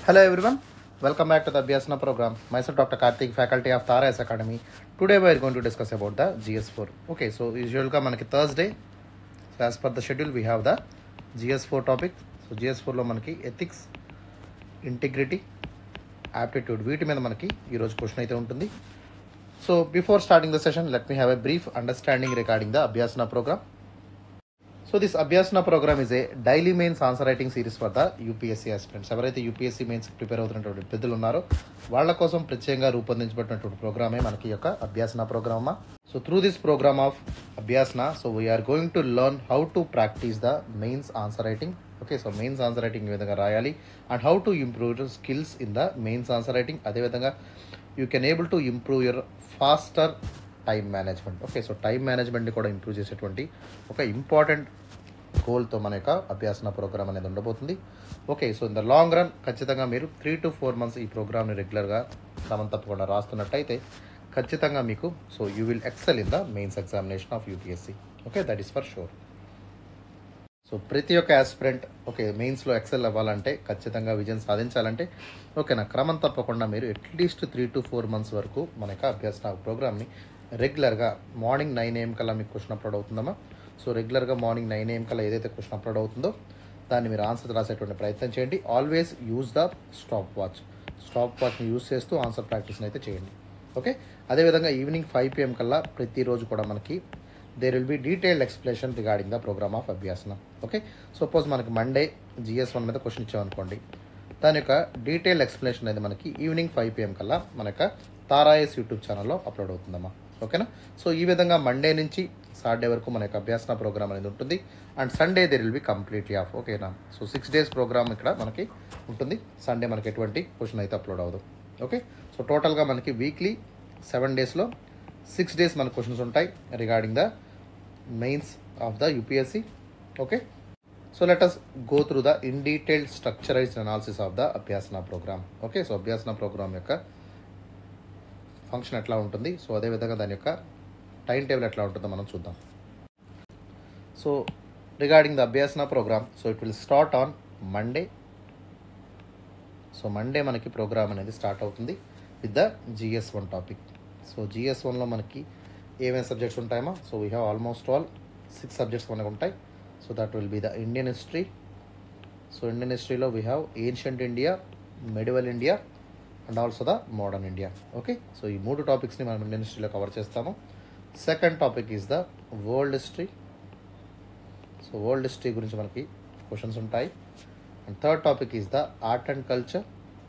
Hello everyone, welcome back to the Abhyasana program. Myself Dr. Karthik, faculty of Tara S Academy. Today we are going to discuss about the GS4. Okay, so usual మనకి Thursday so as per the schedule we have the GS four topic so GS ఫోర్లో మనకి ethics integrity aptitude వీటి మీద మనకి ఈరోజు question అయితే ఉంటుంది so before starting the session let me have a brief understanding regarding the Abhyasana program so this Abhyasana program is a daily mains answer writing series for the UPSC aspirants ఎవరైతే UPSC mains prepare అవుతున్నటువంటి పెద్దలు ఉన్నారో వాళ్ళ కోసం ప్రత్యేకంగా రూపొందించబడినటువంటి ప్రోగ్రామే మనకి ఈ యొక్క అభ్యాసన ప్రోగ్రామా so through this program of Abhyasana so we're going to learn how to practice the mains answer writing okay so mains answer writing ఈ విధంగా రాయాలి and how to improve skills in the mains answer writing అదేవిధంగా you can able to improve your faster time management okay so time మేనేజ్మెంట్ని కూడా improve చేసేటువంటి ఒక important గోల్తో మన యొక్క అభ్యాసన ప్రోగ్రామ్ అనేది ఉండబోతుంది okay so in the long run ఖచ్చితంగా మీరు త్రీ టు ఫోర్ మంత్స్ ఈ ప్రోగ్రామ్ని రెగ్యులర్గా క్రమం తప్పకుండా రాస్తున్నట్టయితే ఖచ్చితంగా మీకు so you will excel in the mains examination of UPSC okay that is for sure so ప్రతి ఒక్క ఆస్పిరెంట్ ఓకే మెయిన్స్లో ఎక్సెల్ అవ్వాలంటే ఖచ్చితంగా విజయం సాధించాలంటే ఓకేనా క్రమం తప్పకుండా మీరు at least three to four months వరకు మన యొక్క అభ్యాసన ప్రోగ్రామ్ని రెగ్యులర్గా మార్నింగ్ నైన్ ఏఎం కల్లా మీకు క్వశ్చన్ అప్లోడ్ అవుతుందమ్మా సో రెగ్యులర్గా మార్నింగ్ నైన్ ఏఎం కల్లా ఏదైతే క్వశ్చన్ అప్లోడ్ అవుతుందో దాన్ని మీరు ఆన్సర్ రాసేటువంటి ప్రయత్నం చేయండి always use the stopwatch స్టాప్ వాచ్ని యూజ్ చేస్తూ ఆన్సర్ ప్రాక్టీస్ని అయితే చేయండి ఓకే అదేవిధంగా ఈవినింగ్ ఫైవ్ పిఎం కల్లా ప్రతిరోజు కూడా మనకి there will be detailed explanation regarding the program of Abhyasana okay suppose మనకి మండే జిఎస్ వన్ మీద క్వశ్చన్ ఇచ్చామనుకోండి దాని యొక్క డీటెయిల్ ఎక్స్ప్లెనేషన్ అనేది మనకి ఈవినింగ్ ఫైవ్ పిఎం కల్లా మన యొక్క తారాయస్ యూట్యూబ్ ఛానల్లో అప్లోడ్ అవుతుందమ్మా ఓకేనా సో ఈ విధంగా మండే నుంచి సాటర్డే వరకు మన యొక్క అభ్యాసన ప్రోగ్రామ్ అనేది ఉంటుంది and Sunday there will be completely off ఓకేనా సో సిక్స్ డేస్ ప్రోగ్రామ్ ఇక్కడ మనకి ఉంటుంది సండే మనకి ఎటువంటి క్వశ్చన్ అయితే అప్లోడ్ అవ్వదు ఓకే సో టోటల్గా మనకి వీక్లీ సెవెన్ డేస్లో సిక్స్ డేస్ మన క్వశ్చన్స్ ఉంటాయి regarding the mains of the UPSC okay so let us go through the in detailed structurized analysis of the Abhyasana program okay so Abhyasana program యొక్క function ఎట్లా ఉంటుంది so అదేవిధంగా దాని యొక్క టైం టేబుల్ ఎట్లా ఉంటుందో మనం చూద్దాం so regarding the Abhyasana program so it will start on Monday so Monday మనకి ప్రోగ్రామ్ అనేది స్టార్ట్ అవుతుంది with the GS one topic so GS వన్లో మనకి ఏమేమి సబ్జెక్ట్స్ ఉంటాయమో so we have almost all six subjects మనకు ఉంటాయి so that will be the Indian history so Indian హిస్టరీలో we have ancient India medieval India and also the modern India okay so ఈ మూడు టాపిక్స్ని మనం ఇండియన్ హిస్టరీలో cover చేస్తాము second topic is the world history so world history గురించి మనకి questions ఉంటాయి and third topic is the art and culture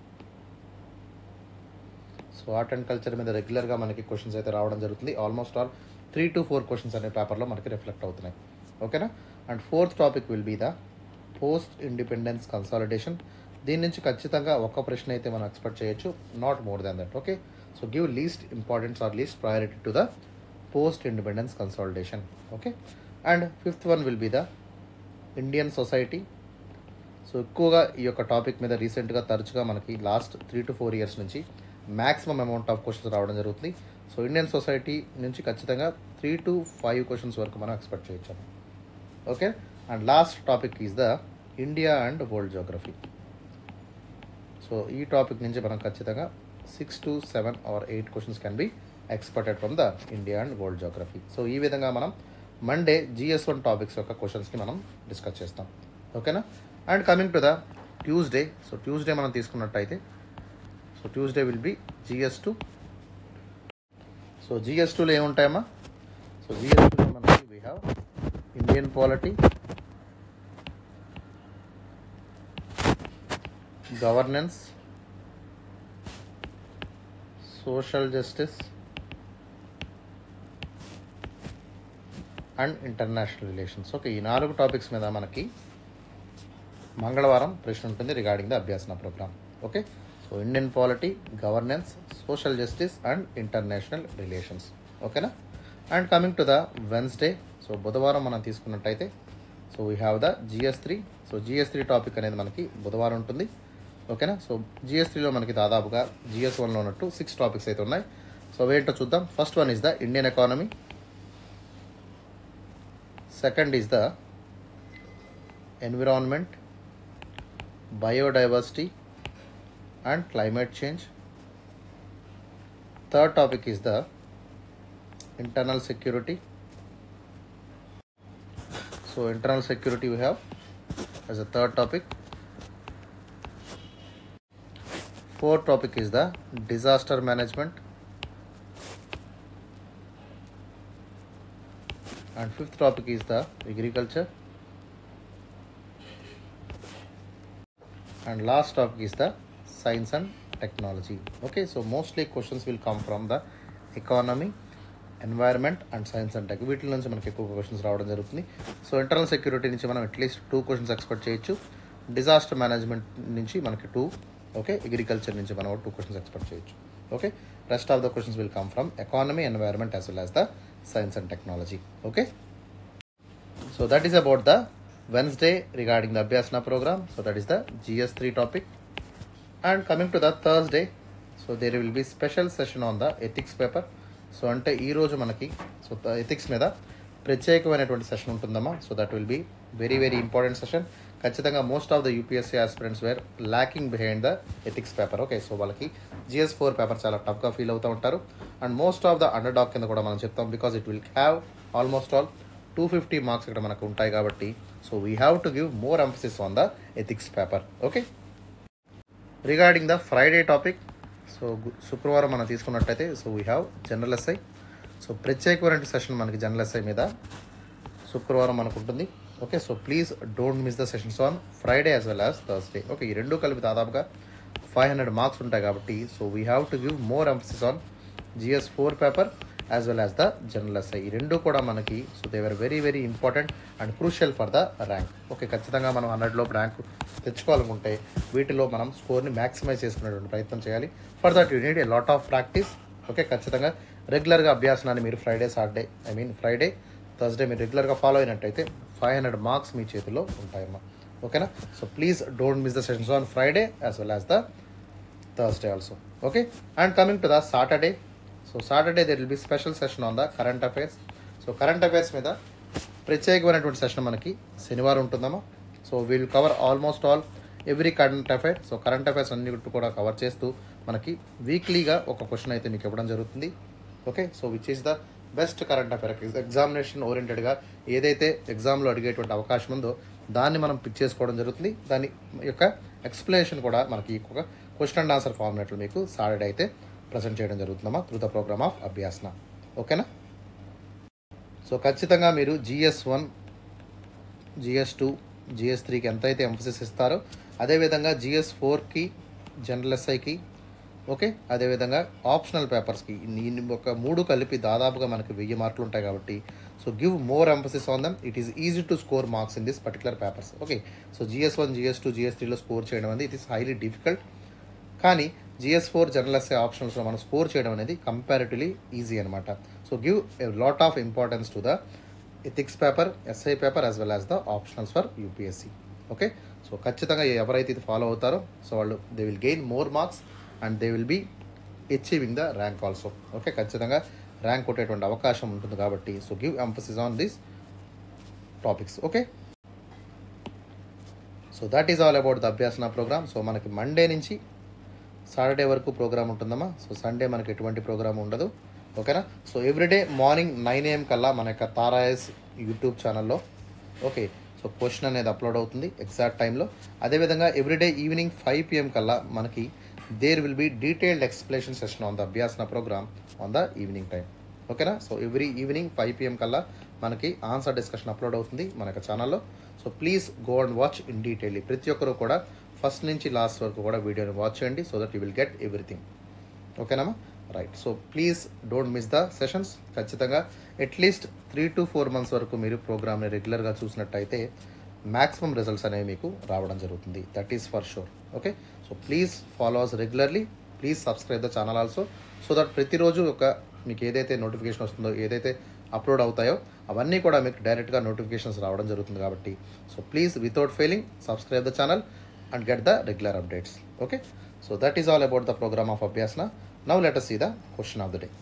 so art and culture మీద రెగ్యులర్గా మనకి క్వశ్చన్స్ అయితే రావడం జరుగుతుంది almost all three to four questions అనే పేపర్లో మనకి రిఫ్లెక్ట్ అవుతున్నాయి ఓకేనా and fourth topic will be the post independence consolidation దీని నుంచి ఖచ్చితంగా ఒక ప్రశ్న అయితే మనం ఎక్స్పెక్ట్ చేయొచ్చు not more than that okay so give least importance or least priority to the post independence consolidation okay and fifth one will be the Indian society so ఎక్కువగా ఈ యొక్క టాపిక్ మీద రీసెంట్గా తరచుగా మనకి last three to four years నుంచి maximum amount of questions రావడం జరుగుతుంది సో ఇండియన్ సొసైటీ నుంచి ఖచ్చితంగా త్రీ టు ఫైవ్ క్వశ్చన్స్ వరకు మనం ఎక్స్పెక్ట్ చేయొచ్చు okay and last topic is the India and world geography so ఈ టాపిక్ నుంచి మనం ఖచ్చితంగా six to seven or eight questions can be expected from the India and world geography so ఈ విధంగా మనం మండే జిఎస్ వన్ టాపిక్స్ యొక్క క్వశ్చన్స్ని మనం డిస్కస్ చేస్తాం ఓకేనా and coming to the Tuesday so Tuesday మనం తీసుకున్నట్టయితే so Tuesday will be GS two so GS టూలో ఏముంటాయమ్మా సో జిఎస్ టూలో మనకి we have Indian polity governance social justice and international relations okay ఈ నాలుగు టాపిక్స్ మీద మనకి మంగళవారం ప్రశ్న ఉంటుంది regarding the Abhyasana program okay so Indian polity governance social justice and international relations ఓకేనా and coming to the Wednesday so బుధవారం మనం తీసుకున్నట్టయితే so we have the GS three so GS three topic అనేది మనకి బుధవారం ఉంటుంది ఓకేనా సో జిఎస్ త్రీలో మనకి దాదాపుగా జిఎస్ వన్లో ఉన్నట్టు సిక్స్ టాపిక్స్ అయితే ఉన్నాయి సో వేంటో చూద్దాం first one is the Indian economy second is the environment biodiversity and climate change. Third topic is the internal security. So internal security we have as a third topic. Fourth topic is the disaster management. And fifth topic is the agriculture. And last topic is the science and technology. Okay, so mostly questions will come from the economy, environment and science and tech వీటి నుంచి మనకి ఎక్కువ questions రావడం జరుగుతుంది so internal security నుంచి మనం at least two questions expect చేయొచ్చు disaster management నుంచి మనకి టూ ఓకే అగ్రికల్చర్ నుంచి మనం టూ క్వశ్చన్స్ ఎక్స్పెక్ట్ చేయొచ్చు okay rest of the questions will come from economy environment as well as the science and technology okay so that is about the Wednesday regarding the Abhyasana program so that is the GS three topic and coming to the Thursday so there will be special session on the ethics paper so అంటే ఈరోజు మనకి so ethics మీద ప్రత్యేకమైనటువంటి session ఉంటుందమ్మా so that will be very very important session ఖచ్చితంగా most of the UPSC aspirants were lacking behind the ethics paper okay so వాళ్ళకి GS four paper చాలా టఫ్గా ఫీల్ అవుతూ ఉంటారు and most of the underdog కింద కూడా మనం చెప్తాం because it will have almost all two fifty marks ఇక్కడ మనకు ఉంటాయి కాబట్టి so we have to give more emphasis on the ethics paper okay regarding the Friday topic so గు- శుక్రవారం మనం తీసుకున్నట్టయితే so we have general essay so ప్రత్యేకమైన session మనకి జనరల్ ఎస్ఐ మీద శుక్రవారం మనకు ఉంటుంది okay so please don't miss the sessions on Friday as well as Thursday okay ఈ రెండు కలిపి దాదాపుగా ఫైవ్ హండ్రెడ్ మార్క్స్ ఉంటాయి కాబట్టి so we have to give more emphasis on GS four paper as well as the general essay ఈ రెండు కూడా మనకి so they are very very important and crucial for the rank okay ఖచ్చితంగా మనం hundred లోపు rank తెచ్చుకోవాలనుకుంటే వీటిలో మనం స్కోర్ని maximise చేసుకునేటువంటి ప్రయత్నం చేయాలి for that you need a lot of practice okay ఖచ్చితంగా రెగ్యులర్గా అభ్యాసనాన్ని మీరు Friday Saturday I mean Friday Thursday మీరు రెగ్యులర్గా ఫాలో అయినట్టయితే ఫైవ్ హండ్రెడ్ మార్క్స్ మీ చేతిలో ఉంటాయమ్మా ఓకేనా so please don't miss the sessions on Friday as well as the Thursday also okay and coming to the Saturday so Saturday there will be special session on the current affairs so current affairs మీద ప్రత్యేకమైనటువంటి session మనకి శనివారం ఉంటుందమ్మా so will cover almost all every current affair so current affairs అన్ని కూడా cover చేస్తూ మనకి వీక్లీగా ఒక క్వశ్చన్ అయితే మీకు ఇవ్వడం జరుగుతుంది okay so which is the best current affair examination ఓరియంటెడ్గా ఏదైతే ఎగ్జామ్లో అడిగేటువంటి అవకాశం ఉందో దాన్ని మనం పిక్ చేసుకోవడం జరుగుతుంది దాని యొక్క ఎక్స్ప్లెనేషన్ కూడా మనకి ఒక క్వశ్చన్ అండ్ ఆన్సర్ ఫార్మాట్లో మీకు సాటర్డే అయితే ప్రజెంట్ చేయడం జరుగుతుందమ్మా through the program of Abhyasana ఓకేనా సో ఖచ్చితంగా మీరు GS one GS two GS త్రీకి ఎంతైతే ఎంఫసిస్ ఇస్తారో అదేవిధంగా జిఎస్ ఫోర్కి జనరల్ ఎస్ఐకి ఓకే అదేవిధంగా ఆప్షనల్ పేపర్స్కి ఈ ఒక మూడు కలిపి దాదాపుగా మనకి వెయ్యి మార్కులు ఉంటాయి కాబట్టి so give more emphasis on them it is easy to score marks in this particular papers okay so GS one GS two GS త్రీలో స్కోర్ చేయడం అనేది ఇట్ ఈస్ హైలీ డిఫికల్ట్ కానీ జిఎస్ ఫోర్ జనరల్ ఎస్ఏ ఆప్షన్స్లో మనం score చేయడం అనేది comparatively easy అనమాట so give a lot of importance to the ethics paper essay paper as well as the optionals for UPSC okay so ఖచ్చితంగా ఎవరైతే ఇది follow అవుతారో సో వాళ్ళు they will gain more marks and they will be achieving the rank also okay ఖచ్చితంగా rank కొట్టేటువంటి అవకాశం ఉంటుంది కాబట్టి so give emphasis on this topics okay so that is all about the Abhyasana program so మనకి Monday నుంచి Saturday వరకు program ఉంటుందమ్మా so Sunday మనకి ఎటువంటి ప్రోగ్రామ్ ఉండదు ఓకేనా so everyday morning nine AM కల్లా మన యొక్క తారాయస్ యూట్యూబ్ ఛానల్లో ఓకే సో క్వశ్చన్ అనేది అప్లోడ్ అవుతుంది ఎగ్జాక్ట్ టైంలో అదేవిధంగా ఎవ్రీడే ఈవినింగ్ ఫైవ్ పిఎం కల్లా మనకి there will be detailed explanation session on the Abhyasana program on the evening time ఓకేనా so every evening five PM కల్లా మనకి ఆన్సర్ డిస్కషన్ అప్లోడ్ అవుతుంది మన యొక్క ఛానల్లో so please go and watch in detail ప్రతి ఒక్కరు కూడా ఫస్ట్ నుంచి లాస్ట్ వరకు కూడా వీడియోని వాచ్ చేయండి so that you will get everything ఓకేనామా right so please don't miss the sessions ఖచ్చితంగా at least three to four months వరకు మీరు ప్రోగ్రామ్ని రెగ్యులర్గా చూసినట్టయితే మ్యాక్సిమం రిజల్ట్స్ అనేవి మీకు రావడం జరుగుతుంది that is for sure okay so please follow us regularly please subscribe the channel also so that ప్రతిరోజు ఒక మీకు ఏదైతే నోటిఫికేషన్ వస్తుందో ఏదైతే అప్లోడ్ అవుతాయో అవన్నీ కూడా మీకు డైరెక్ట్గా నోటిఫికేషన్స్ రావడం జరుగుతుంది కాబట్టి so please without failing subscribe the channel and get the regular updates okay so that is all about the program of Abhyasana now let us see the question of the day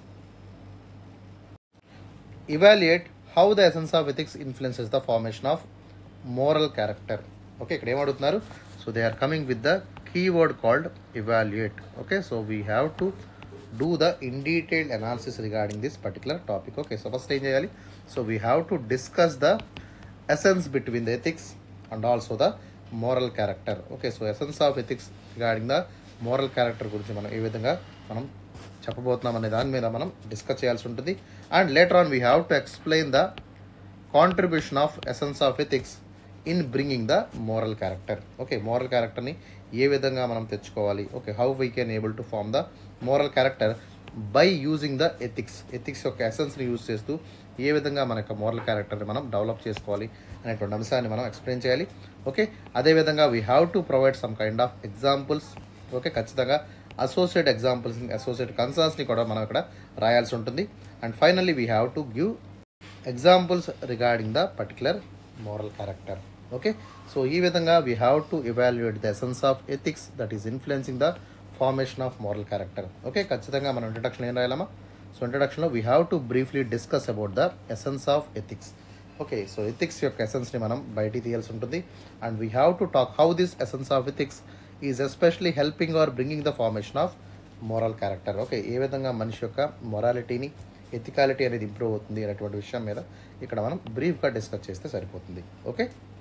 evaluate how the essence of ethics influences the formation of moral character okay ఇక్కడ ఏమడుగుతున్నారు so so they are coming with the keyword called evaluate okay so we have to do the in detailed analysis regarding this particular topic okay so first ఏం చేయాలి so we have to discuss the essence between the ethics and also the moral character okay so essence of ethics regarding the moral character గురించి మనం ఏ విధంగా మనం చెప్పబోతున్నాం అనే దాని మీద మనం డిస్కస్ చేయాల్సి ఉంటుంది and later on we have to explain the contribution of essence of ethics in bringing the moral character okay moral క్యారెక్టర్ని ఏ విధంగా మనం తెచ్చుకోవాలి okay how we can able to form the moral character by using the ethics ethics యొక్క ఎసెన్స్ని use చేస్తూ ఏ విధంగా మన యొక్క మోరల్ క్యారెక్టర్ని మనం డెవలప్ చేసుకోవాలి అనేటువంటి అంశాన్ని మనం ఎక్స్ప్లెయిన్ చేయాలి ఓకే అదేవిధంగా we have to provide some kind of examples okay ఖచ్చితంగా అసోసియేట్ ఎగ్జాంపుల్స్ అసోసియేట్ కన్సర్న్స్ని కూడా మనం ఇక్కడ రాయాల్సి ఉంటుంది and finally we have to give examples regarding the particular moral character okay so ఈ విధంగా we have to evaluate the essence of ethics that is influencing the formation of moral character okay ఖచ్చితంగా మనం introduction ఏం రాయాలమ్మా so ఇంట్రడక్షన్లో we have to briefly discuss about the essence of ethics okay so ethics యొక్క ఎసెన్స్ని మనం బయటికి తీయాల్సి ఉంటుంది and we have to talk how this essence of ethics is especially helping or bringing the formation of moral character okay ఏ విధంగా మనిషి యొక్క మొరాలిటీని ఎథికాలిటీ అనేది ఇంప్రూవ్ అవుతుంది అనేటువంటి విషయం మీద ఇక్కడ మనం బ్రీఫ్గా డిస్కస్ చేస్తే సరిపోతుంది ఓకే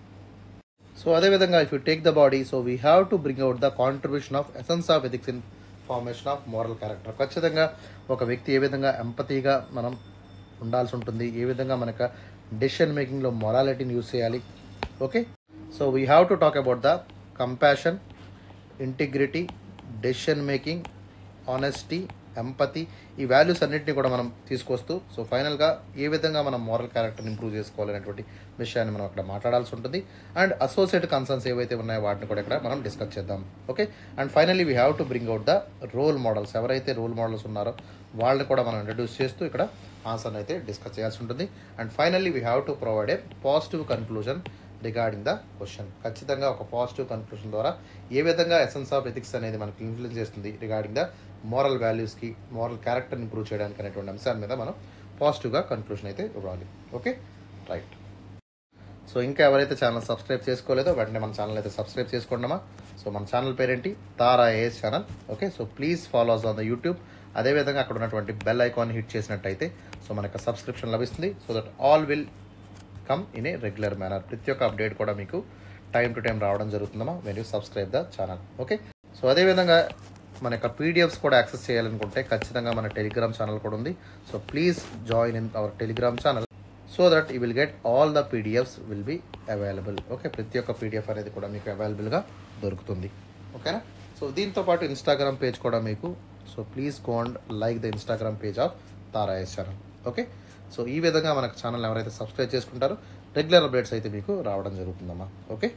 సో అదేవిధంగా if you take the body so we have to bring out the contribution of essence of ethics in formation of moral character ఖచ్చితంగా ఒక వ్యక్తి ఏ విధంగా ఎంపతీగా మనం ఉండాల్సి ఉంటుంది ఏ విధంగా మనకు డెసిషన్ మేకింగ్లో మొరాలిటీని యూస్ చేయాలి okay so we have to talk about the compassion integrity decision making honesty empathy ఈ వాల్యూస్ అన్నింటినీ కూడా మనం తీసుకొస్తూ సో ఫైనల్గా ఏ విధంగా మనం మోరల్ క్యారెక్టర్ని ఇంప్రూవ్ చేసుకోవాలనేటువంటి విషయాన్ని మనం అక్కడ మాట్లాడాల్సి ఉంటుంది అండ్ అసోసియేట్ కన్సర్న్స్ ఏవైతే ఉన్నాయో వాటిని కూడా ఇక్కడ మనం డిస్కస్ చేద్దాం okay and finally we have to bring out the role models ఎవరైతే రోల్ మోడల్స్ ఉన్నారో వాళ్ళని కూడా మనం ఇంట్రడ్యూస్ చేస్తూ ఇక్కడ ఆన్సర్ని అయితే డిస్కస్ చేయాల్సి ఉంటుంది and finally we have to provide a positive conclusion regarding the question ఖచ్చితంగా ఒక పాజిటివ్ కన్క్లూషన్ ద్వారా ఏ విధంగా ఎసెన్స్ ఆఫ్ ఎథిక్స్ అనేది మనకి ఇన్ఫ్లుయెన్స్ చేస్తుంది రిగార్డింగ్ ద మోరల్ వాల్యూస్కి మోరల్ క్యారెక్టర్ ఇంప్రూవ్ చేయడానికి అనేటువంటి అంశాల మీద మనం పాజిటివ్గా కన్క్లూషన్ అయితే ఇవ్వాలి ఓకే రైట్ సో ఇంకా ఎవరైతే ఛానల్ సబ్స్క్రైబ్ చేసుకోలేదో వెంటనే మన ఛానల్ అయితే సబ్స్క్రైబ్ చేసుకోండమా సో మన ఛానల్ పేరేంటి Tara IAS channel okay so please follow us on the YouTube అదేవిధంగా అక్కడ ఉన్నటువంటి బెల్ ఐకాన్ హిట్ చేసినట్టయితే సో మనకు సబ్స్క్రిప్షన్ లభిస్తుంది so that all will come in a regular manner ప్రతి ఒక్క అప్డేట్ కూడా మీకు టైం టు టైం రావడం జరుగుతుందమ్మా when you subscribe the channel okay so అదేవిధంగా మన యొక్క పీడిఎఫ్స్ కూడా యాక్సెస్ చేయాలనుకుంటే ఖచ్చితంగా మన టెలిగ్రామ్ ఛానల్ కూడా ఉంది so please join in our Telegram channel so that you will get all the PDFs will be available okay ప్రతి ఒక్క పీడిఎఫ్ అనేది కూడా మీకు అవైలబుల్గా దొరుకుతుంది ఓకేనా సో దీంతో పాటు ఇన్స్టాగ్రామ్ పేజ్ కూడా మీకు so please go and like the Instagram page of Tara IAS channel okay so ఈ విధంగా మనకు ఛానల్ ఎవరైతే సబ్స్క్రైబ్ చేసుకుంటారో రెగ్యులర్ అప్డేట్స్ అయితే మీకు రావడం జరుగుతుందమ్మా okay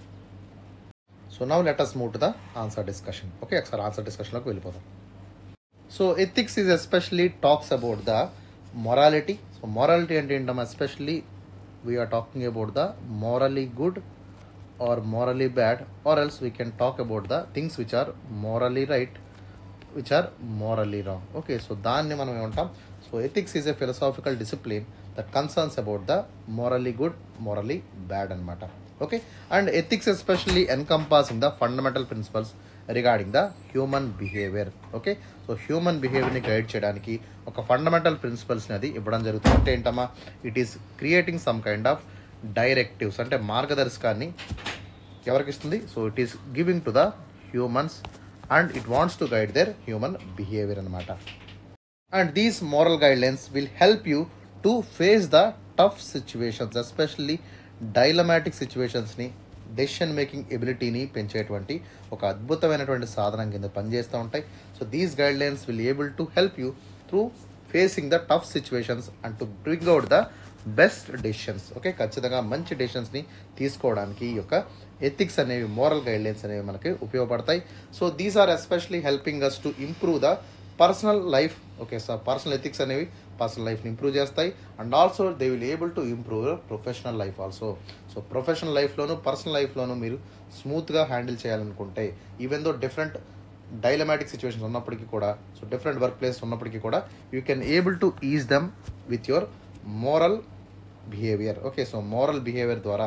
so now let us move to the answer discussion okay ఒకసారి ఆన్సర్ డిస్కషన్లోకి వెళ్ళిపోదాం so ethics is especially talks about the morality so morality అంటే ఏంటమ్మా especially we're talking about the morally good or morally bad or else we can talk about the things which are morally right which are morally wrong okay so దాన్ని మనం ఏమంటాం so ethics is a philosophical discipline that concerns about the morally good morally bad అనమాట okay and ethics especially encompassing the fundamental principles regarding the human behaviour okay so human బిహేవియర్ని guide చేయడానికి ఒక fundamental ప్రిన్సిపల్స్ని అది ఇవ్వడం జరుగుతుంది అంటే ఏంటమ్మా it is creating some kind of directives అంటే మార్గదర్శకాన్ని ఎవరికి ఇస్తుంది so it is giving to the humans and it wants to guide their human behaviour అనమాట and these moral guidelines will help you to face the tough situations especially dilemmatic సిచ్యువేషన్స్ని decision making ఎబిలిటీని పెంచేటువంటి ఒక అద్భుతమైనటువంటి సాధనం కింద పనిచేస్తూ ఉంటాయి so these guidelines will able to help you through facing the tough situations and to bring out the best decisions okay ఖచ్చితంగా మంచి డెసిషన్స్ని తీసుకోవడానికి ఈ యొక్క ఎథిక్స్ అనేవి మోరల్ గైడ్లైన్స్ అనేవి మనకి ఉపయోగపడతాయి so these are especially helping us to improve the personal life okay sir personal ethics అనేవి పర్సనల్ లైఫ్ని ఇంప్రూవ్ చేస్తాయి and also they will able to improve professional life also so professional లైఫ్లోను personal లైఫ్లోను మీరు స్మూత్గా హ్యాండిల్ చేయాలనుకుంటే even though different dilemmatic situations ఉన్నప్పటికీ కూడా సో డిఫరెంట్ వర్క్ ప్లేస్ ఉన్నప్పటికీ కూడా you can able to ease them with your moral behaviour okay so moral behaviour ద్వారా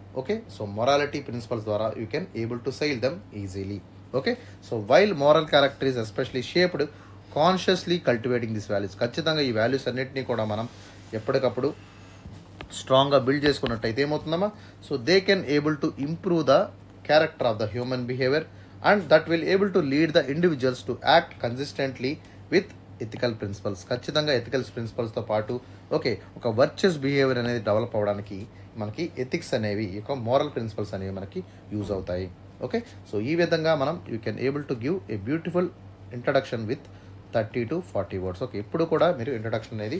ఓకే సో మొరాలిటీ ప్రిన్సిపల్స్ ద్వారా you can able to sail them easily okay so while moral character is especially shaped consciously cultivating this values ఖచ్చితంగా ఈ values అన్నింటినీ కూడా మనం ఎప్పటికప్పుడు స్ట్రాంగ్గా build చేసుకున్నట్టయితే ఏమవుతుందమ్మా so they can able to improve the character of the human behaviour and that will able to lead the individuals to act consistently with ethical principles ఖచ్చితంగా ఎథికల్ ప్రిన్సిపల్స్తో పాటు ఓకే ఒక వర్చువస్ బిహేవియర్ అనేది develop అవ్వడానికి మనకి ethics అనేవి ఈ యొక్క మోరల్ ప్రిన్సిపల్స్ అనేవి మనకి యూజ్ అవుతాయి ఓకే సో ఈ విధంగా మనం you can able to give a beautiful introduction with thirty to forty words okay ఇప్పుడు కూడా మీరు ఇంట్రడక్షన్ అనేది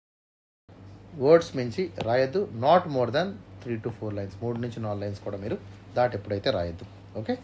వర్డ్స్ మించి రాయొద్దు not more than three to four lines మూడు నుంచి నాలుగు లైన్స్ కూడా మీరు దాటి ఎప్పుడైతే రాయొద్దు okay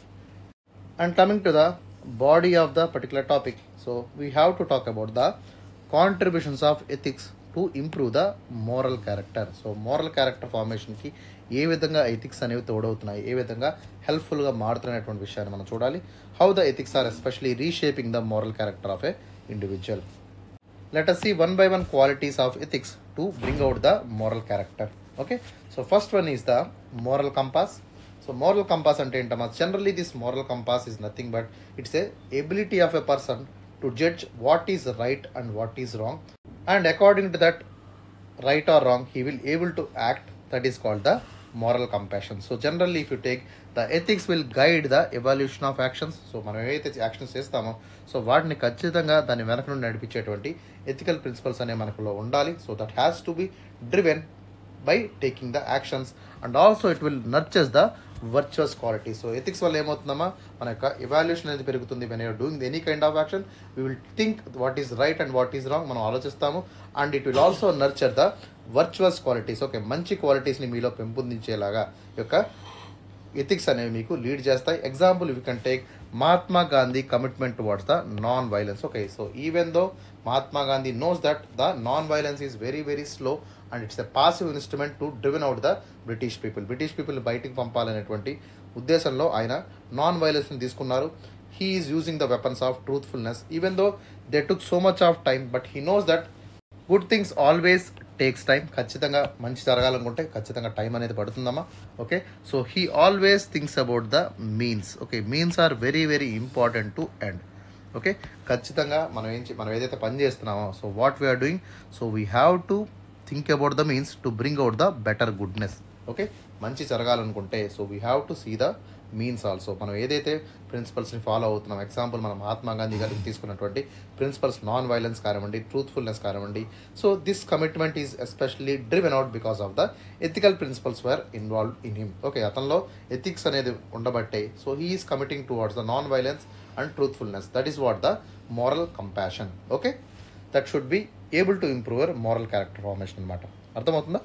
and coming to the body of the particular topic so we have to talk about the contributions of ethics to improve the moral character so moral character ఫార్మేషన్కి ఏ విధంగా ఎథిక్స్ అనేవి తోడవుతున్నాయి ఏ విధంగా హెల్ప్ఫుల్గా మారుతున్నటువంటి విషయాన్ని మనం చూడాలి how the ethics are especially reshaping the moral character of a individual let us see one by one qualities of ethics to bring out the moral character okay so first one is the moral compass so moral compass ante ఏంటమ్మా generally this moral compass is nothing but it's a ability of a person to judge what is right and what is wrong and according to that right or wrong he will able to act that is called the moral compassion so generally if you take the ethics will guide the evaluation of actions so మనం ఏవైతే actions చేస్తామో so వాటిని ఖచ్చితంగా దాని వెనక నుండి నడిపించేటువంటి ethical principles అనే మనకులో ఉండాలి so that has to be driven by taking the actions and also it will nurtures the virtuous quality so ethics వల్ల ఏమవుతుందమ్మా మన యొక్క ఎవాల్యుయేషన్ అనేది పెరుగుతుంది when you're doing any kind of action we will think what is right and what is wrong మనం ఆలోచిస్తాము and it will also nurture the virtuous qualities okay మంచి క్వాలిటీస్ని మీలో పెంపొందించేలాగా ఈ యొక్క ఎథిక్స్ అనేవి మీకు లీడ్ చేస్తాయి example you can take Mahatma Gandhi commitment towards the non violence okay so even though Mahatma Gandhi knows that the non violence is very very slow and it's a passive instrument to driven out the British people British people బయటికి పంపాలనేటువంటి ఉద్దేశంలో ఆయన నాన్ వైలెన్స్ని తీసుకున్నారు he is using the weapons of truthfulness even though they took so much of time but he knows that good things always takes time ఖచ్చితంగా మంచి జరగాలనుకుంటే ఖచ్చితంగా టైం అనేది పడుతుందమ్మా okay so he always thinks about the means okay means are very very important to end okay ఖచ్చితంగా మనం ఏం చే- మనం ఏదైతే పని చేస్తున్నామో so what we're doing so we have to think about the means to bring out the better goodness okay మంచి జరగాలనుకుంటే so we have to see the means also మనం ఏదైతే ప్రిన్సిపల్స్ని ఫాలో అవుతున్నాం ఎగ్జాంపుల్ మనం మహాత్మా గాంధీ గారికి తీసుకున్నటువంటి ప్రిన్సిపల్స్ నాన్ వైలెన్స్ కానివ్వండి ట్రూత్ఫుల్నెస్ కానివ్వండి so this commitment is especially driven out because of the ethical principles were involve in him okay అతనిలో ఎథిక్స్ అనేది ఉండబట్టే so he is committing towards the non violence and truthfulness that is what the moral compassion okay that should be able to improve your moral character formation అనమాట అర్థమవుతుందా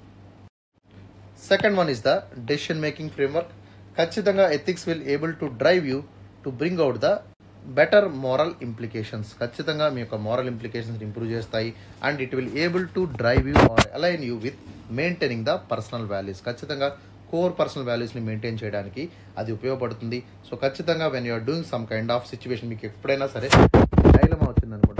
second one is the decision making framework ఖచ్చితంగా ethics will able to drive you to bring out the better moral implications ఖచ్చితంగా మీ యొక్క moral implications improve చేస్తాయి and it will able to drive you or align you with maintaining the personal values ఖచ్చితంగా core personal వాల్యూస్ని maintain చేయడానికి అది ఉపయోగపడుతుంది so ఖచ్చితంగా when you're doing some kind of situation మీకు ఎప్పుడైనా సరే డైలమా వచ్చింది అనుకోండి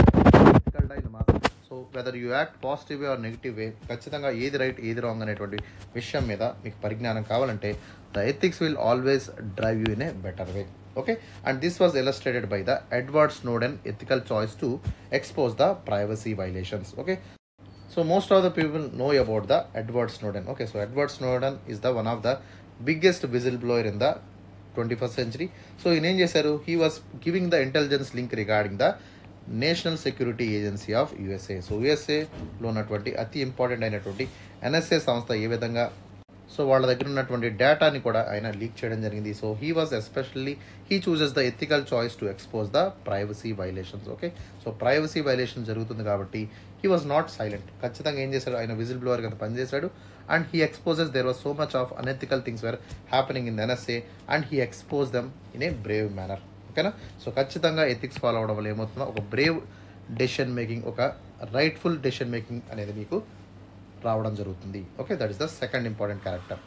dilemma so whether you act positive way or negative way ఖచ్చితంగా ఏది రైట్ ఏది రాంగ్ అనేటువంటి విషయం మీద మీకు పరిజ్ఞానం కావాలంటే the ethics will always drive you in a better way okay and this was illustrated by the Edward Snowden ethical choice to expose the privacy violations okay so most of the people know about the Edward Snowden okay so Edward Snowden is the one of the biggest whistle blower in the twenty first century so ఈయన ఏం చేశారు he was giving the intelligence link regarding the national security agency of USA so యుఎస్ఏలో ఉన్నటువంటి అతి important అయినటువంటి NSA సంస్థ ఏ విధంగా so వాళ్ళ దగ్గర ఉన్నటువంటి డేటాని కూడా ఆయన లీక్ చేయడం జరిగింది so he was especially he chooses the ethical choice to expose the privacy violations okay so privacy violation జరుగుతుంది కాబట్టి హీ వాజ్ నాట్ సైలెంట్ ఖచ్చితంగా ఏం చేశాడు ఆయన విజిల్ బ్లోవర్ కింద పనిచేశాడు and he exposes there was so much of unethical things were happening in NSA and he expose them in a brave manner ఓకేనా so ఖచ్చితంగా ఎథిక్స్ ఫాలో అవడం వల్ల ఏమవుతుందో ఒక బ్రేవ్ డెసిషన్ మేకింగ్ ఒక రైట్ఫుల్ డెసిషన్ మేకింగ్ అనేది మీకు రావడం జరుగుతుంది okay that is the second important character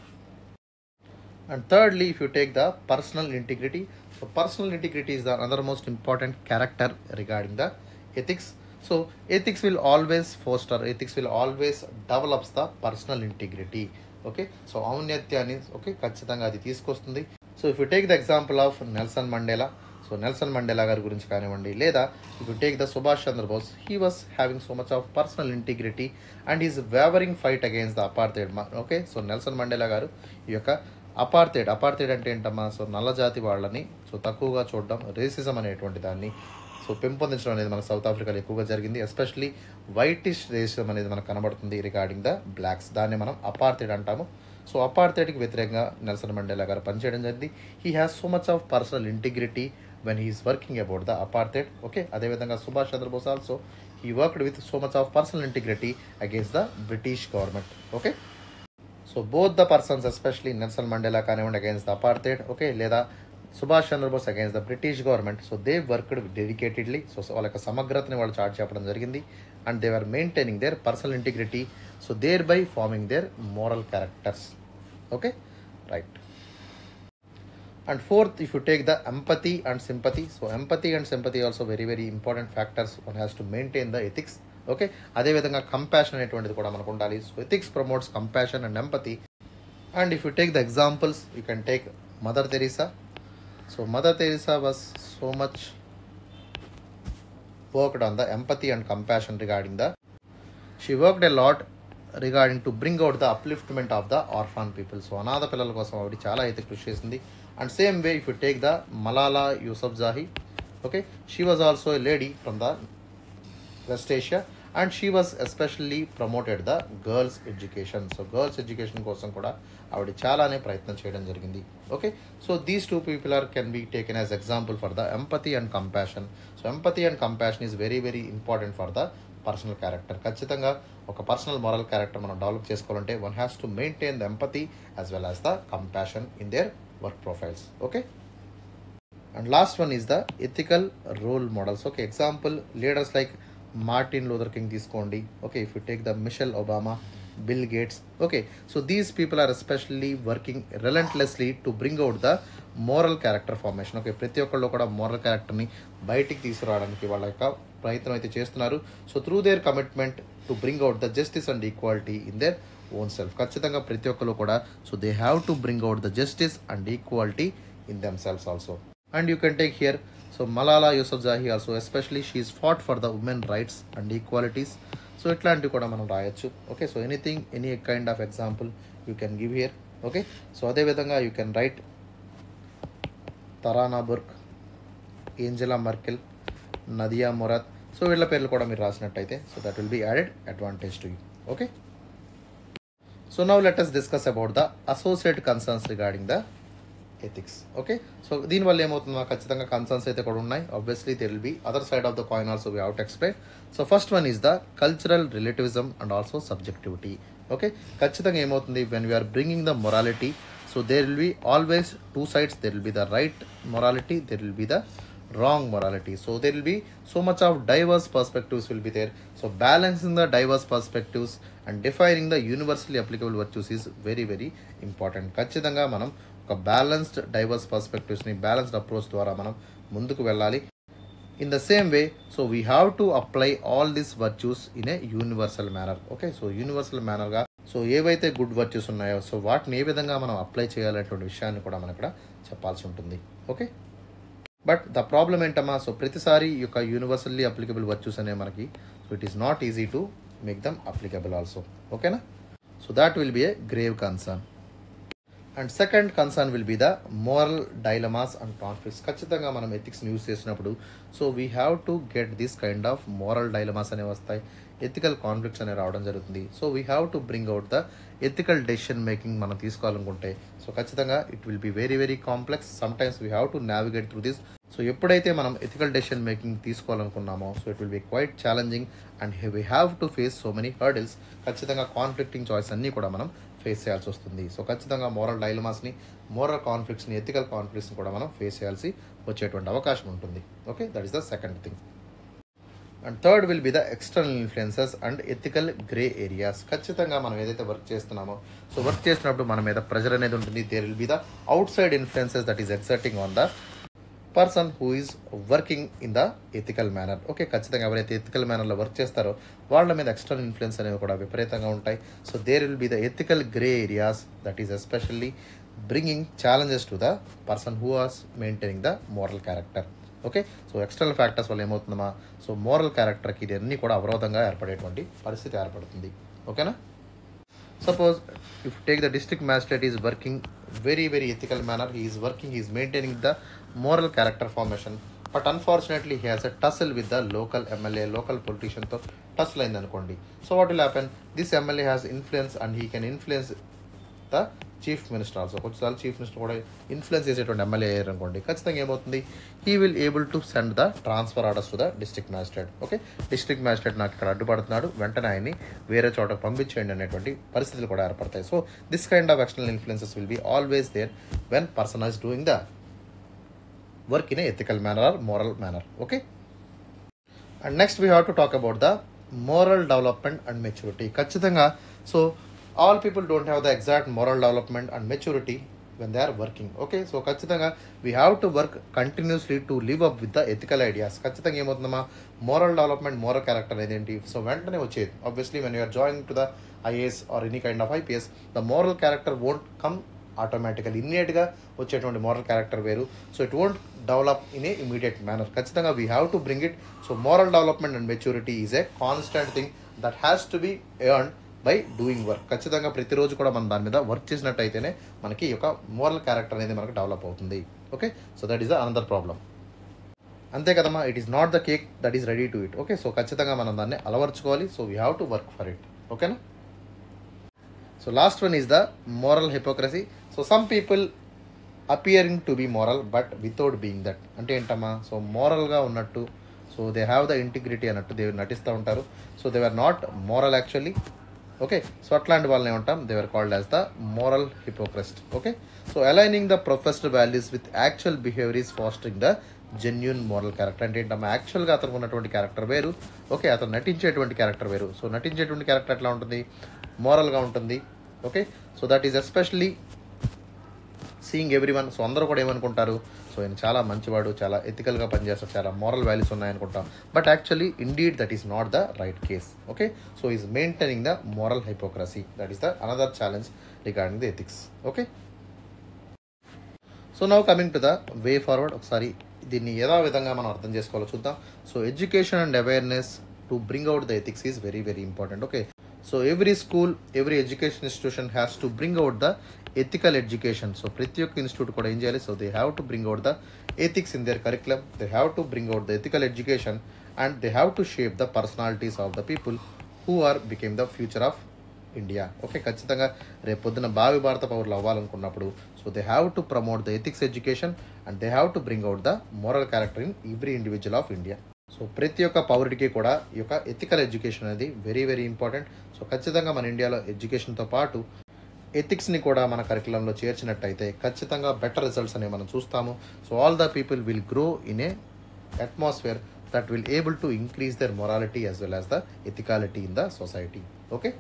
and thirdly if you take the personal integrity so personal integrity is the another most important character regarding the ethics so ethics will always foster ethics will always develops the personal integrity okay so ఔన్నత్యాన్ని okay ఖచ్చితంగా అది తీసుకొస్తుంది so if you take the example of Nelson Mandela so Nelson Mandela గారి గురించి కానివ్వండి లేదా if you take the Subhash Chandrabose he was having so much of personal integrity and is wavering fight against the apartheid okay so Nelson Mandela గారు ఈ యొక్క apartheid apartheid అంటే ఏంటమ్మా so నల్లజాతి వాళ్ళని సో తక్కువగా చూడడం రేసిజం అనేటువంటి దాన్ని సో పెంపొందించడం అనేది మన సౌత్ ఆఫ్రికాలో ఎక్కువగా జరిగింది ఎస్పెషలీ వైటిష్ రేసిజం అనేది మనకు కనబడుతుంది రిగార్డింగ్ ద బ్లాక్స్ దాన్ని మనం అపార్థైడ్ అంటాము సో అపార్థైడ్కి వ్యతిరేకంగా నెల్సన్ మండేలా గారు పనిచేయడం జరిగింది he has so much of personal integrity when he's working about the apartheid okay అదేవిధంగా Subhash Chandrabose also he worked with so much of personal integrity against the British government okay so both the persons especially Nelson Mandela కానివ్వండి against the apartheid okay లేదా Subhash Chandrabose against the British government so they worked dedicatedly so వాళ్ళ యొక్క సమగ్రతని వాళ్ళు చార్ట్ చెప్పడం జరిగింది and they are maintaining there personal integrity so thereby forming their moral characters okay right and fourth if you take the empathy and sympathy so empathy and sympathy also very very important factors one has to maintain the ethics okay అదేవిధంగా compassion అనేటువంటిది కూడా మనకు ఉండాలి so ethics promotes compassion and empathy and if you take the examples you can take Mother Teresa so Mother Teresa was so much worked on the empathy and compassion regarding the she worked a lot regarding to bring out the upliftment of the orphan people so అనాథ పిల్లల కోసం ఆవిడ చాలా అయితే కృషి చేసింది and same way if you take the Malala Yousafzai okay she was also a lady from the West Asia and she was especially promoted the girls education so girls education కోసం కూడా ఆవిడ చాలానే ప్రయత్నం చేయడం జరిగింది okay so these two people are can be taken as example for the empathy and compassion so empathy and compassion is very very important for the personal character ఖచ్చితంగా ఒక personal moral character మనం develop చేసుకోవాలంటే one has to maintain the empathy as well as the compassion in their work profiles okay and last one is the ethical role models okay example leaders like Martin Luther King తీసుకోండి okay if you take the Michelle Obama bin Gates okay so these people are especially working relentlessly to bring out the moral character formation okay ప్రతి ఒక్కళ్ళు కూడా moral క్యారెక్టర్ని బయటికి తీసుకురావడానికి వాళ్ళ యొక్క ప్రయత్నం అయితే చేస్తున్నారు so through their commitment to bring out the justice and equality in their own self ఖచ్చితంగా ప్రతి ఒక్కరు కూడా so they have to bring out the justice and equality in them self also and you can take here so Malala Yousafzai also especially she's fought for the women rights and equalities so ఇట్లాంటివి కూడా మనం రాయొచ్చు okay so anything any kind of example you can give here okay so అదేవిధంగా you can write Tarana Burke Angela Merkel Nadia Murad so వీళ్ళ పేర్లు కూడా మీరు రాసినట్టయితే so that will be added advantage to you okay so now let us discuss about the associate concerns regarding the ethics okay so దీనివల్ల ఏమవుతుందో ఖచ్చితంగా concerns అయితే కూడా ఉన్నాయి obviously there will be other side of the coin also we out explain so first one is the cultural relativism and also subjectivity okay ఖచ్చితంగా ఏమవుతుంది when we're bringing the morality so there will be always two sides there will be the right morality there will be the wrong morality so there will be so much of diverse perspectives will be there so balancing the diverse perspectives and defining the universally applicable virtues is very very important ఖచ్చితంగా మనం ఒక balanced diverse పర్స్పెక్టివ్స్ని balanced approach ద్వారా మనం ముందుకు వెళ్ళాలి in the same way so we have to apply all this virtues in a universal manner okay so universal మేనర్గా so ఏవైతే గుడ్ వర్చ్యూస్ ఉన్నాయో సో వాటిని ఏ విధంగా మనం అప్లై చేయాలనేటువంటి విషయాన్ని కూడా మనం ఇక్కడ చెప్పాల్సి ఉంటుంది ఓకే బట్ ద ప్రాబ్లం ఏంటమ్మా సో ప్రతిసారి ఈ యొక్క యూనివర్సల్లీ అప్లికబుల్ వర్చ్యూస్ అనే మనకి so it is not easy to make them applicable also ఓకేనా so that will be a grave concern and second concern will be the moral dilemmas and conflicts ఖచ్చితంగా మనం ఎథిక్స్ని use చేసినప్పుడు so we have to get this kind of moral dilemmas అనేవి వస్తాయి ethical conflicts అనేవి రావడం జరుగుతుంది so we have to bring out the ethical decision making మనం తీసుకోవాలనుకుంటే సో ఖచ్చితంగా it will be very very complex sometimes we have to navigate through this so ఎప్పుడైతే మనం ఎథికల్ డెసిషన్ మేకింగ్ తీసుకోవాలనుకున్నామో so it will be quite challenging and we have to face so many hurdles ఖచ్చితంగా conflicting choice అన్నీ కూడా మనం face చేయాల్సి వస్తుంది so ఖచ్చితంగా మోరల్ డైలమాస్ని మోరల్ కాన్ఫ్లిక్ట్స్ని ఎథికల్ కాన్ఫ్లిక్ట్స్ని కూడా మనం ఫేస్ చేయాల్సి వచ్చేటువంటి అవకాశం ఉంటుంది okay that is the second thing and third will be the external influences and ethical grey areas ఖచ్చితంగా మనం ఏదైతే వర్క్ చేస్తున్నామో సో వర్క్ చేసినప్పుడు మన మీద ప్రెజర్ అనేది ఉంటుంది there will be the outside influences that is exerting on the person who is working in the ethical manner okay ఖచ్చితంగా ఎవరైతే ఎథికల్ మేనర్లో వర్క్ చేస్తారో వాళ్ళ మీద ఎక్స్టర్నల్ ఇన్ఫ్లుయెన్స్ అనేవి కూడా విపరీతంగా ఉంటాయి so there will be the ethical grey areas that is especially bringing challenges to the person who is maintaining the moral character okay so external factors వల్ల ఏమవుతుందమ్మా సో మోరల్ క్యారెక్టర్కి ఇది అన్నీ కూడా అవరోధంగా ఏర్పడేటువంటి పరిస్థితి ఏర్పడుతుంది ఓకేనా suppose if you take the district magistrate is working very very ethical manner he is working he is maintaining the moral character formation but unfortunately he has a tussle with the local mla local politician తో tussle అయింది అనుకోండి so what will happen this MLA has influence and he can influence the chief minister also కొన్నిసార్లు chief minister కూడా influence చేసేటువంటి MLA అయ్యారు అనుకోండి ఖచ్చితంగా ఏమవుతుంది he will able to send the transfer orders to the district magistrate okay district magistrate నాకు ఇక్కడ అడ్డుపడుతున్నాడు వెంటనే ఆయన్ని వేరే చోటకు పంపించేయండి అనేటువంటి పరిస్థితులు కూడా ఏర్పడతాయి so this kind of external influences will be always there when person is doing the work in ethical manner or moral manner okay and next we have to talk about the moral development and maturity ఖచ్చితంగా so all people don't have the exact moral development and maturity when they are working okay so ఖచ్చితంగా we have to work continuously to live up with the ethical ideas ఖచ్చితంగా ఏమవుతుందమ్మా moral development moral character అనేది ఏంటి so వెంటనే వచ్చేది obviously when you are join to the IAS or any kind of IPS the moral character won't come automatical ఇమ్మీడియట్గా వచ్చేటువంటి moral character వేరు so it won't develop in a immediate manner ఖచ్చితంగా we have to bring it so moral development and maturity is a constant thing that has to be earn by doing work ఖచ్చితంగా ప్రతిరోజు కూడా మనం దాని మీద work చేసినట్టయితేనే మనకి ఈ యొక్క మోరల్ క్యారెక్టర్ అనేది మనకు డెవలప్ అవుతుంది okay so that is the another problem అంతే కదమ్మా it is not the cake that is ready to it okay so ఖచ్చితంగా మనం దాన్ని అలవర్చుకోవాలి so we have to work for it ఓకేనా so last one is the moral hypocrisy so some people appearing to be moral but without being that అంటే ఏంటమ్మా so మోరల్గా ఉన్నట్టు so they have the integrity అన్నట్టు they నటిస్తూ ఉంటారు so they are not moral actually okay so అట్లాంటి వాళ్ళని ఏమంటాం they are called as the moral hypocrites okay so aligning the professed values with actual behaviour is fostering the genuine moral character అంటే ఏంటమ్మా యాక్చువల్గా అతనికి ఉన్నటువంటి క్యారెక్టర్ వేరు okay అతను నటించేటువంటి క్యారెక్టర్ వేరు సో నటించేటువంటి క్యారెక్టర్ ఎట్లా ఉంటుంది మోరల్గా ఉంటుంది okay so that is especially seeing everyone so అందరూ కూడా ఏమనుకుంటారు సో ఈయన చాలా మంచివాడు చాలా ఎథికల్గా పనిచేస్తాడు చాలా మోరల్ వాల్యూస్ ఉన్నాయనుకుంటాం but actually indeed that is not the right case okay so is maintaining the moral hypocrisy that is the another challenge regarding the ethics okay so now coming to the way forward ఒకసారి దీన్ని ఏదో విధంగా మనం అర్థం చేసుకోవాలో చూద్దాం so education and awareness to bring out the ethics is very very important okay so every school every education institution has to bring out the ethical education so ప్రతి ఒక్క ఇన్స్టిట్యూట్ కూడా ఏం చేయాలి so they have to bring out the ethics in their curriculum they have to bring out the ethical education and they have to shape the personalities of the people who are became the future of India okay ఖచ్చితంగా రేపు పొద్దున భావి భారత పౌరులు అవ్వాలనుకున్నప్పుడు so they have to promote the ethics education and they have to bring out the moral character in every individual of India so ప్రతి ఒక్క పౌరుడికి కూడా ఈ యొక్క ఎథికల్ ఎడ్యుకేషన్ అనేది వెరీ వెరీ ఇంపార్టెంట్ సో ఖచ్చితంగా మన ఇండియాలో ఎడ్యుకేషన్తో పాటు ఎథిక్స్ని కూడా మన కరికులంలో చేర్చినట్టయితే ఖచ్చితంగా బెటర్ రిజల్ట్స్ అనేవి మనం చూస్తాము so all the people will grow in a atmosphere that will able to increase their morality as well as the ethicality in the society okay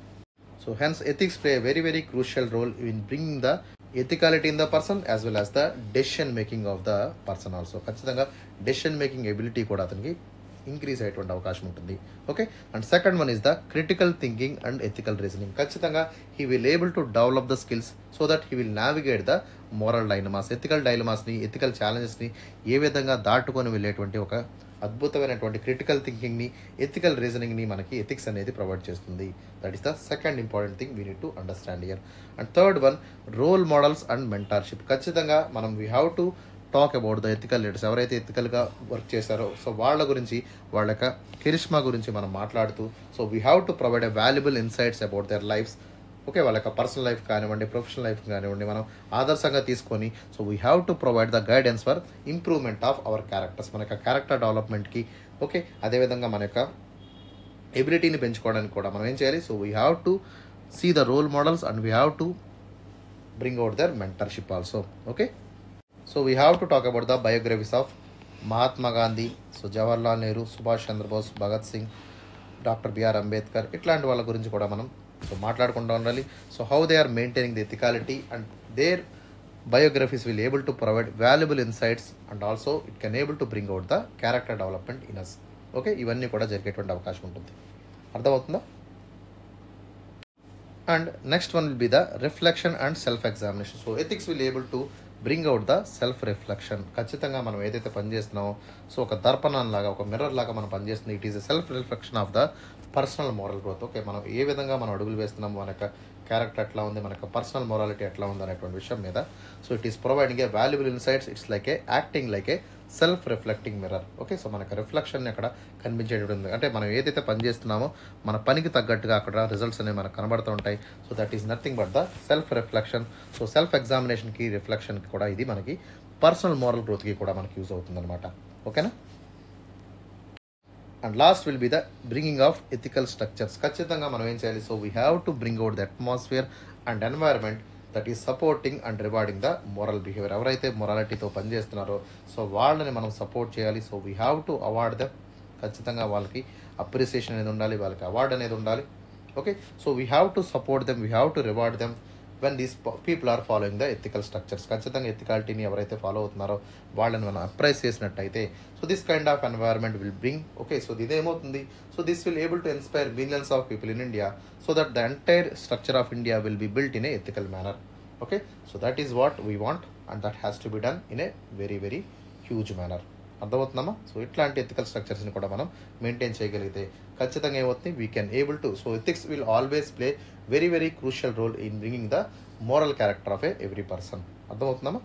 So hence ethics play a very very crucial role in bringing the ethicality in the person as well as the decision making of the person also ఖచ్చితంగా decision making ability కూడా అతనికి increase అయ్యేటువంటి అవకాశం ఉంటుంది okay and second one is the critical thinking and ethical reasoning ఖచ్చితంగా he will able to develop the skills so that he will navigate the moral dilemmas ethical డైలమాస్ని ethical ఛాలెంజెస్ని ఏ విధంగా దాటుకొని వెళ్ళేటువంటి ఒక అద్భుతమైనటువంటి క్రిటికల్ థింకింగ్ని ఎథికల్ రీజనింగ్ని మనకి ఎథిక్స్ అనేది ప్రొవైడ్ చేస్తుంది that is the second important thing we need to understand year and third one role models and mentorship ఖచ్చితంగా మనం we have to talk about the ethical leaders ఎవరైతే ఎథికల్గా వర్క్ చేశారో so వాళ్ళ గురించి వాళ్ళ యొక్క కెరిష్మా గురించి మనం మాట్లాడుతూ so we have to provide a valuable insights about their lifes okay వాళ్ళ యొక్క పర్సనల్ లైఫ్ కానివ్వండి ప్రొఫెషనల్ లైఫ్ కానివ్వండి మనం ఆదర్శంగా తీసుకొని so we have to provide the guidance for improvement of our characters మన యొక్క క్యారెక్టర్ డెవలప్మెంట్కి ఓకే అదేవిధంగా మన యొక్క ఎబిలిటీని పెంచుకోవడానికి కూడా మనం ఏం చేయాలి so we have to see the role models and we have to bring out their mentorship also okay so we have to talk about the biographies of Mahatma Gandhi so Jawaharlal Nehru Subhash Chandra Bose Bhagat Singh doctor B R Ambedkar ఇట్లాంటి వాళ్ళ గురించి కూడా మనం సో మాట్లాడుకుంటూ ఉండాలి so how they are maintaining the ethicality and their biographies will able to provide valuable insights and also it can able to bring out the character development in us okay ఇవన్నీ కూడా జరిగేటువంటి అవకాశం ఉంటుంది అర్థమవుతుందా and next one will be the reflection and self examination so ethics will able to bring out the self reflection ఖచ్చితంగా మనం ఏదైతే పనిచేస్తున్నామో so ఒక దర్పణం లాగా ఒక మిర్రర్ లాగా మనం పనిచేస్తుంది it is a self reflection of the personal moral growth okay మనం ఏ విధంగా మనం అడుగులు వేస్తున్నాం మన యొక్క క్యారెక్టర్ ఎట్లా ఉంది మన యొక్క పర్సనల్ మొరాలిటీ ఎట్లా ఉంది అనేటువంటి విషయం మీద so it is providing a valuable insights it's like a acting like a self reflecting mirror okay so మనకు రిఫ్లెక్షన్ అక్కడ కనిపించేటువంటి అంటే మనం ఏదైతే పని చేస్తున్నామో మన పనికి తగ్గట్టుగా అక్కడ రిజల్ట్స్ అనేవి మనకు కనబడుతూ ఉంటాయి so that is nothing but the self reflection so self ఎగ్జామినేషన్కి రిఫ్లెక్షన్కి కూడా ఇది మనకి పర్సనల్ మోరల్ గ్రోత్కి కూడా మనకి యూజ్ అవుతుంది అనమాట ఓకేనా and last will be the bringing of ethical structures ఖచ్చితంగా మనం ఏం చేయాలి so we have to bring out the atmosphere and environment that is supporting and rewarding the moral behaviour ఎవరైతే మొరాలిటీతో పనిచేస్తున్నారో సో వాళ్ళని మనం సపోర్ట్ చేయాలి so we have to award them ఖచ్చితంగా వాళ్ళకి అప్రిసియేషన్ అనేది ఉండాలి వాళ్ళకి అవార్డ్ అనేది ఉండాలి okay so we have to support them we have to reward them when these people are following the ethical structures ఖచ్చితంగా ఎథికాలిటీని ఎవరైతే ఫాలో అవుతున్నారో వాళ్ళని మనం అప్రైజ్ చేసినట్టయితే so this kind of environment will bring okay so ఇది ఏమవుతుంది so this will able to inspire millions of people in India so that the entire structure of India will be built in a ethical manner okay so that is what we want and that has to be done in a very very huge manner అర్థమవుతుందమ్మా so ఇట్లాంటి ethical స్ట్రక్చర్స్ని కూడా మనం maintain చేయగలిగితే ఖచ్చితంగా ఏమవుతుంది we can able to so ethics will always play very very crucial role in bringing the moral character of a every person అర్థమవుతుందమ్మా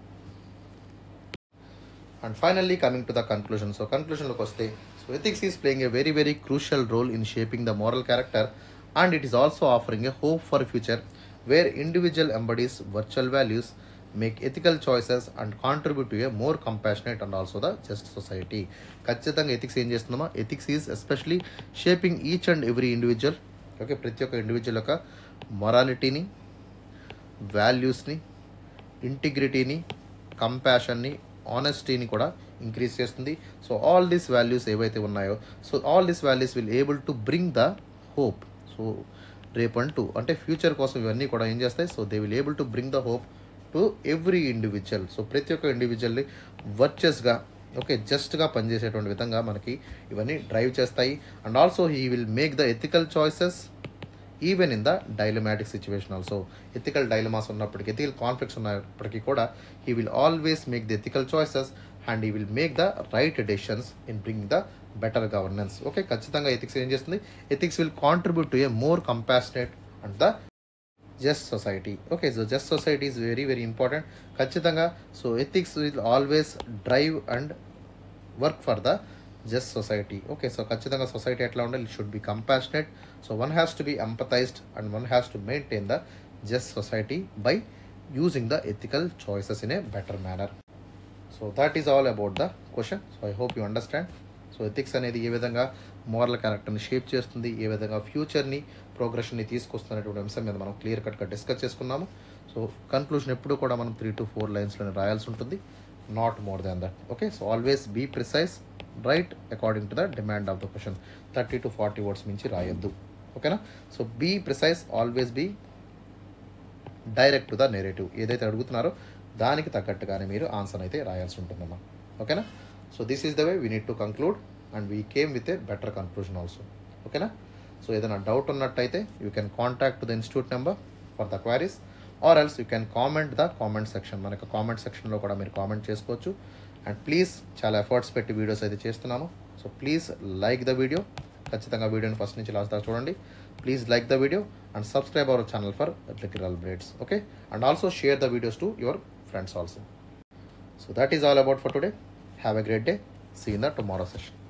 and finally coming to the conclusion so కన్క్లూషన్లోకి వస్తే so ethics is playing a very very crucial role in shaping the moral character and it is also offering a hope for future where individual ఎంబడీస్ virtual values make ethical choices and contribute to a more compassionate and also the just society ఖచ్చితంగా ethics ఏం చేస్తుందమ్మా ethics is especially shaping each and every individual okay ప్రతి ఒక్క individual యొక్క మొరాలిటీని వాల్యూస్ని ఇంటిగ్రిటీని కంపాషన్ని ఆనెస్టీని కూడా increase చేస్తుంది so all these values ఏవైతే ఉన్నాయో so all these values will able to bring the hope so రేపంటూ అంటే ఫ్యూచర్ కోసం ఇవన్నీ కూడా ఏం చేస్తాయి so they will able to bring the hope to every individual so ప్రతి ఒక్క ఇండివిజువల్ని వర్చెస్గా ఓకే జస్ట్గా పనిచేసేటువంటి విధంగా మనకి ఇవన్నీ డ్రైవ్ చేస్తాయి and also he will make the ethical choices even in the dilemmatic situation also ethical dilemmas ఉన్నప్పటికీ ఎథికల్ కాన్ఫ్లిక్ట్స్ ఉన్నప్పటికీ కూడా he will always make the ethical choices and he will make the right decisions in bring the better governance okay ఖచ్చితంగా ethics ఏం చేస్తుంది ethics will contribute to a more compassionate and the just society okay so just society is very very important ఖచ్చితంగా so ethics will always drive and work for the just society okay so ఖచ్చితంగా society ఎట్లా ఉండాలి it should be compassionate so one has to be empathized and one has to maintain the just society by using the ethical choices in a better manner so that is all about the question so I hope you understand so ethics అనేది ఏ విధంగా moral క్యారెక్టర్ని shape చేస్తుంది ఏ విధంగా ఫ్యూచర్ని ప్రోగ్రెషన్ని తీసుకొస్తున్నటువంటి అంశం మీద మనం clear కట్గా డిస్కస్ చేసుకున్నాము సో కన్క్లూషన్ ఎప్పుడు కూడా మనం త్రీ టు ఫోర్ లైన్స్లోనే రాయాల్సి ఉంటుంది not more than that okay so always be precise right according to the demand of the question thirty to forty words మించి రాయొద్దు ఓకేనా so be precise always be direct to the narrative ఏదైతే అడుగుతున్నారో దానికి తగ్గట్టుగానే మీరు ఆన్సర్ అయితే రాయాల్సి ఉంటుందమ్మా ఓకేనా so this is the way we need to conclude and we came with a better conclusion also ఓకేనా సో ఏదైనా డౌట్ ఉన్నట్టయితే you can contact the institute number for the queries or else you can comment the comment section మనకు comment సెక్షన్లో కూడా మీరు comment చేసుకోవచ్చు and please చాలా efforts పెట్టి వీడియోస్ అయితే చేస్తున్నాము so please like the video ఖచ్చితంగా వీడియోని ఫస్ట్ నుంచి లాస్ట్ దాకా చూడండి please like the video and subscribe our channel for literal braids okay and also share the videos to your friends also so that is all about for today have a great day see you in the tomorrow session